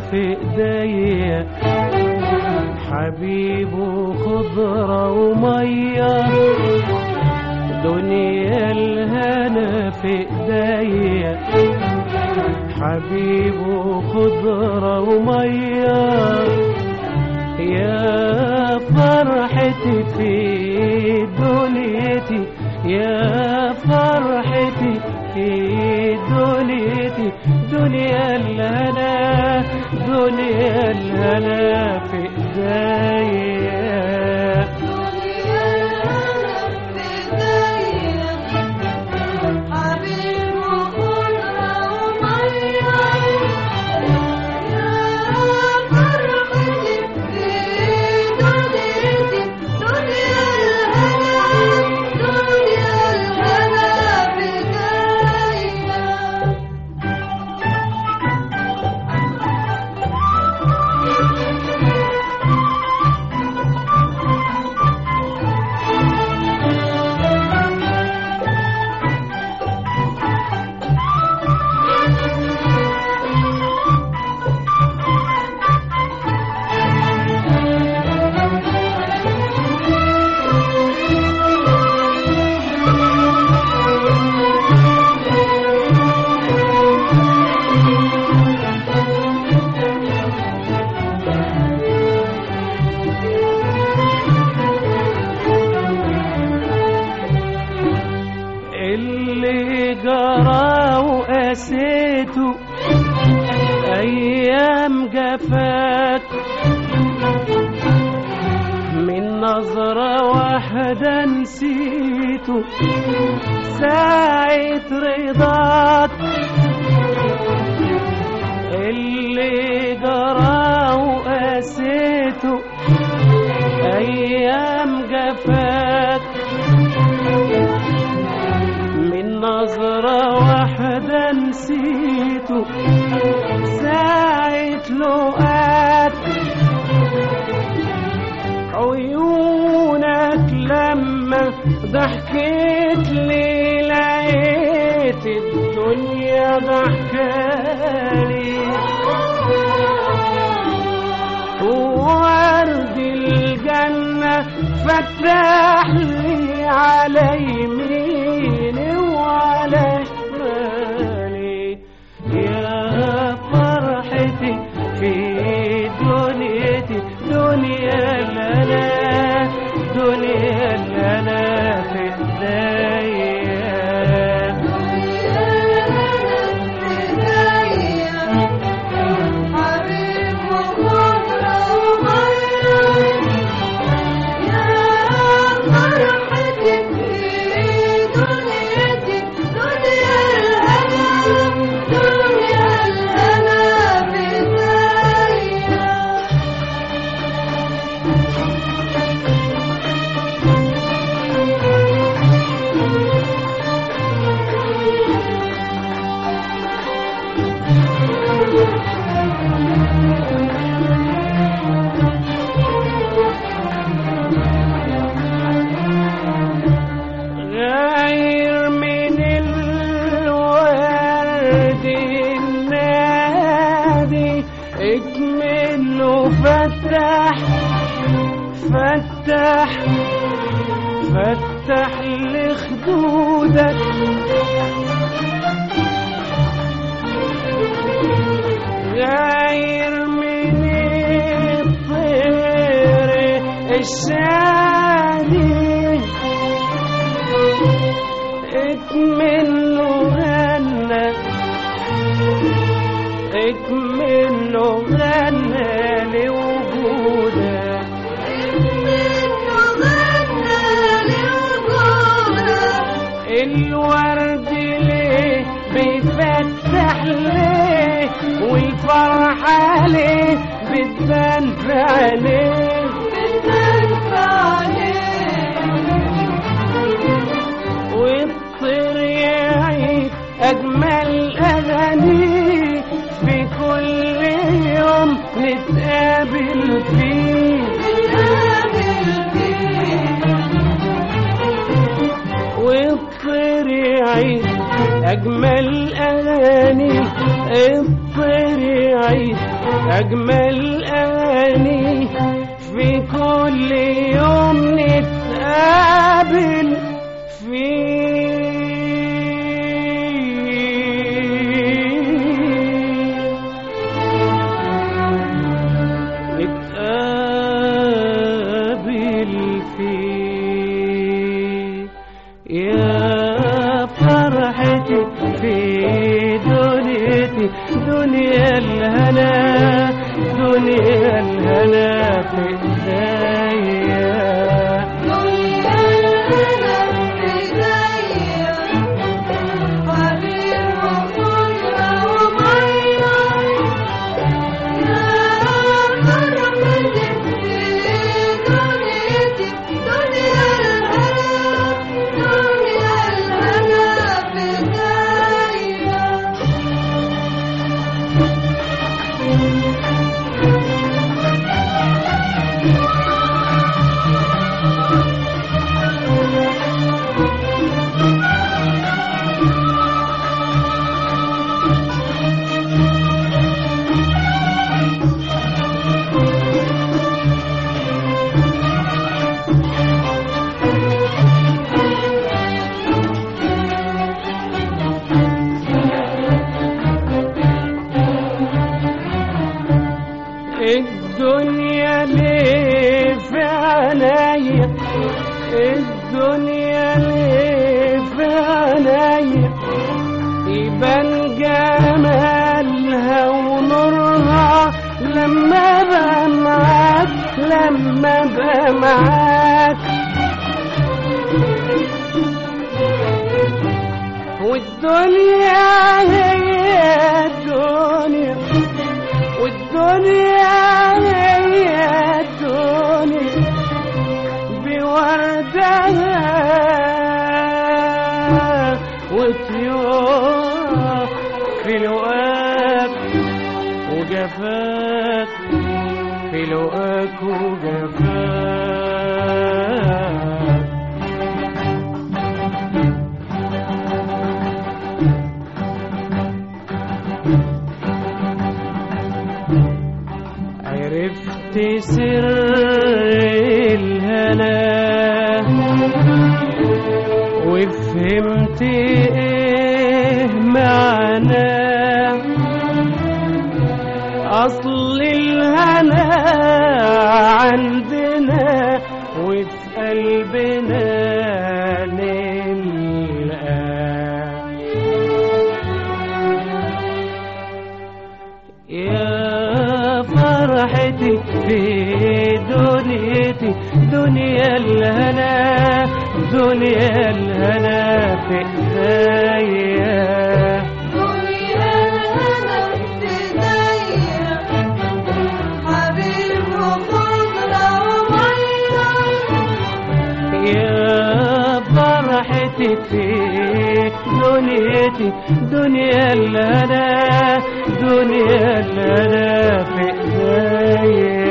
في ايديا حبيبه خضرة ومية دنيا الهنا في ايديا حبيبه خضرة ومية يا فرحتي في دنيتي يا فرحتي في دنيتي دنيا الهنا دنيا الهنا في ايديا اللي جرى وقاسيته ايام جفاك من نظرة واحدة نسيته ساعة رضاك اللي جرى وقاسيته ايام جفاك من نظرة واحدة نسيته ساعة لقاك عيونك لما ضحكت لي لقيت الدنيا ضحكالي وورد الجنة فتح لي على يميني وعلى شمالي يا فرحتي في دنيتي دنيا لنا دنيا لنا في ايديا غير من الورد النادي اكمله فتح فتح فتح لخدودك غير من الطير الشادي اكمله غنى اكمله غنى لوجودك الورد ليه بيفتح ليه والفرحة ليه بتبان في عينيه والطير يعيد أجمل أغاني في كل يوم نتقابل فيه والطير يعيد أجمل أغاني الطير يعيد أجمل أغاني في كل يوم نتقابل فيه نتقابل فيه يا فرحتي في دنيتي دنيا الهنا دنيا الهنا في ايديا الدنيا ليه في عينيا الدنيا ليه في عينيا يبان جمالها ونورها لما بقى معاك لما بقى معاك والدنيا هي الدنيا والدنيا هي الدنيا بوردها وطيورها في لقاك وجفاك في لقاك وجفاك عرفت سر الهنا وفهمت ايه معناه اصل الهنا عندنا وفي قلبنا نلقاه يا فرحتي في دنيتي دنيا الهنا دنيا الهنا في ايديا يا فرحتي في دنيتي دنيا الهنا دنيا الهنا في ايديا